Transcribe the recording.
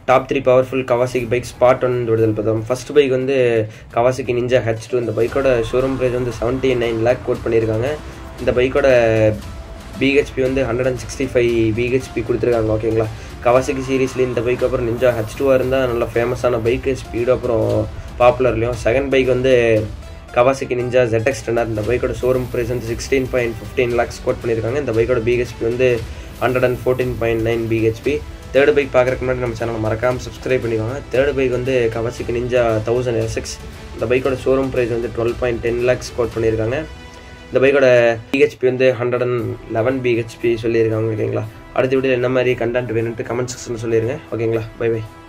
top three powerful கவாசிக்கு bike spot one விடுதல் பார்த்தோம் ஃபர்ஸ்ட் பைக் வந்து கவாசிக்கு நிஞ்சா ஹெச் டூ இந்த பைக்கோட ஷோரூம் ப்ரைஸ் வந்து செவன்ட்டி நைன் லேக் கோட் பண்ணியிருக்காங்க இந்த பைக்கோட பிஹெச்பி வந்து hundred and sixty five BHP கொடுத்துருக்காங்க ஓகேங்களா கவாசிக்கு சீரீஸ்லேயே இந்த பைக் அப்புறம் நிஞ்சா ஹெச் டூவாக இருந்தால் நல்ல ஃபேமஸான பைக்கு ஸ்பீடு அப்புறம் பாப்புலர்லையும் செகண்ட் பைக் வந்து கவாசிக்கு நிஞ்சா ZX டென்ஆர் இந்த பைக்கோட ஷோரூம் ப்ரைஸ் வந்து sixteen point fifteen lakhs quote பண்ணியிருக்காங்க இந்த பைக்கோட பிஹெச்பி வந்து hundred and fourteen point nine BHP third bike பார்க்குறதுக்கு முன்னாடி நம்ம சேனலை மறக்காமல் சப்ஸ்கிரைப் பண்ணிக்கோங்க தேர்ட் பைக் வந்து கவாசிக்கு நிஞ்சா தௌசண்ட் எஸ்எக்ஸ் இந்த பைக்கோட ஷோரூம் ப்ரைஸ் வந்து twelve point ten lakhs quote பண்ணியிருக்காங்க இந்த பைக்கோட பிஹெச்பி வந்து ஹண்ட்ரட் அண்ட் லெவன் பிஹெச்பி சொல்லியிருக்காங்க ஓகேங்களா அடுத்த வீடியோ என்ன மாதிரி கண்டென்ட் வேணும்ட்டு கமெண்ட் செக்ஷன் சொல்லிடுங்க ஓகேங்களா பை பை